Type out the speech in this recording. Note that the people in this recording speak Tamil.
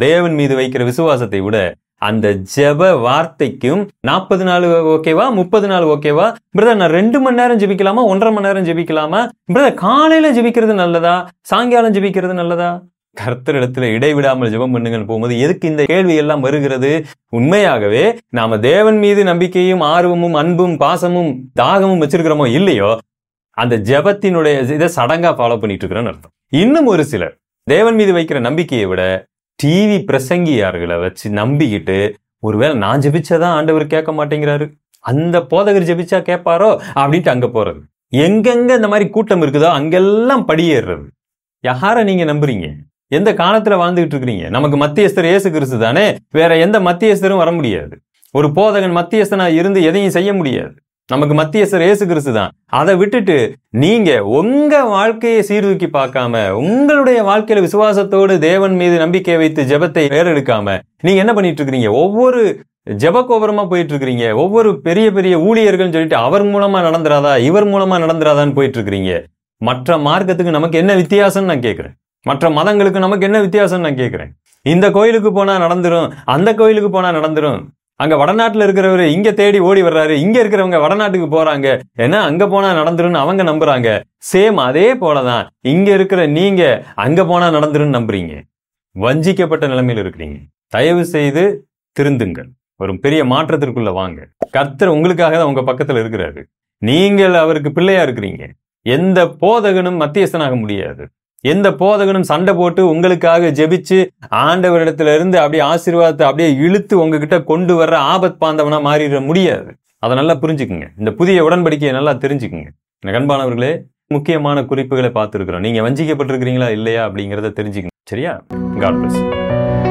தேவன் மீது வைக்கிற விசுவாசத்தை விட அந்த ஜெப வார்த்தைக்கும் நாற்பது நாள் ஓகேவா முப்பது நாள் ஓகேவா பிரதர் நான் ரெண்டு மணி நேரம் ஜெபிக்கலாமா ஒன்றரை மணி நேரம் ஜெபிக்கலாமா பிரதர் காலையில ஜெபிக்கிறது நல்லதா சாயங்காலம் ஜெபிக்கிறது நல்லதா கர்த்தரிடத்துல இடைவிடாமல் ஜெபம் பண்ணுங்கன்னு போகும்போது எதுக்கு இந்த கேள்வி எல்லாம் வருகிறது உண்மையாகவே நாம தேவன் மீது நம்பிக்கையும் ஆர்வமும் அன்பும் பாசமும் தாகமும் வச்சிருக்கிறோமோ இல்லையோ அந்த ஜெபத்தினுடைய இதை சடங்கா ஃபாலோ பண்ணிட்டு இருக்கிறோன்னு அர்த்தம் இன்னும் ஒரு சிலர் தேவன் மீது வைக்கிற நம்பிக்கையை விட டிவி பிரசங்கியார்களை வச்சு நம்பிக்கிட்டு ஒருவேளை நான் ஜெபிச்சாதான் ஆண்டவர் கேட்க மாட்டேங்கிறாரு அந்த போதகர் ஜெபிச்சா கேட்பாரோ அப்படின்ட்டு அங்க போறது எங்கெங்க இந்த மாதிரி கூட்டம் இருக்குதோ அங்கெல்லாம் படியேறுறது யாரை நீங்க நம்புறீங்க எந்த காலத்துல வாழ்ந்துகிட்டு இருக்கிறீங்க நமக்கு மத்தியஸ்தர் இயேசு கிறிஸ்து தானே வேற எந்த மத்தியஸ்தரும் வர முடியாது ஒரு போதகன் மத்தியஸ்தனா இருந்து எதையும் செய்ய முடியாது நமக்கு மத்தியஸ்தர் இயேசு கிறிஸ்து தான் அதை விட்டுட்டு நீங்க உங்க வாழ்க்கையை சீர்தூக்கி பார்க்காம உங்களுடைய வாழ்க்கையில விசுவாசத்தோடு தேவன் மீது நம்பிக்கை வைத்து ஜெபத்தை ஏறெடுக்காம நீங்க என்ன பண்ணிட்டு இருக்கிறீங்க ஒவ்வொரு ஜெபக்கோபுரமா போயிட்டு இருக்கிறீங்க ஒவ்வொரு பெரிய பெரிய ஊழியர்கள் சொல்லிட்டு அவர் மூலமா நடந்துராதா இவர் மூலமா நடந்துராதான்னு போயிட்டு இருக்கிறீங்க மற்ற மார்க்கத்துக்கு நமக்கு என்ன வித்தியாசம்னு நான் கேட்கிறேன் மற்ற மதங்களுக்கு நமக்கு என்ன வித்தியாசம்னு நான் கேட்கிறேன் இந்த கோயிலுக்கு போனா நடந்துரும் அந்த கோயிலுக்கு போனா நடந்துரும் அங்க வடநாட்டுல இருக்கிறவரு இங்க தேடி ஓடி வர்றாரு இங்க இருக்கிறவங்க வடநாட்டுக்கு போறாங்க ஏன்னா அங்க போனா நடந்துரும்னு அவங்க நம்புறாங்க சேம் அதே போலதான் இங்க இருக்கிற நீங்க அங்க போனா நடந்துரும்னு நம்புறீங்க வஞ்சிக்கப்பட்ட நிலைமையில் இருக்கிறீங்க தயவு செய்து திருந்துங்கள் ஒரு பெரிய மாற்றத்திற்குள்ள வாங்க கர்த்தர் உங்களுக்காக தான் உங்க பக்கத்துல இருக்கிறாரு நீங்கள் அவருக்கு பிள்ளையா இருக்கிறீங்க எந்த போதகனும் மத்தியஸ்தனாக முடியாது எந்த போதகனும் சண்டை போட்டு உங்களுக்காக ஜெபிச்சு ஆண்டவரிடத்துல இருந்து அப்படியே ஆசீர்வாதத்தை அப்படியே இழுத்து உங்ககிட்ட கொண்டு வர்ற ஆபத் பாந்தவனா மாறிட முடியாது அதை நல்லா புரிஞ்சுக்குங்க இந்த புதிய உடன்படிக்கையை நல்லா தெரிஞ்சுக்குங்க எனக்கு அன்பானவர்களே முக்கியமான குறிப்புகளை பார்த்துருக்குறோம் நீங்க வஞ்சிக்கப்பட்டிருக்கிறீங்களா இல்லையா அப்படிங்கிறத தெரிஞ்சுக்கங்க சரியா காட் பிளஸ்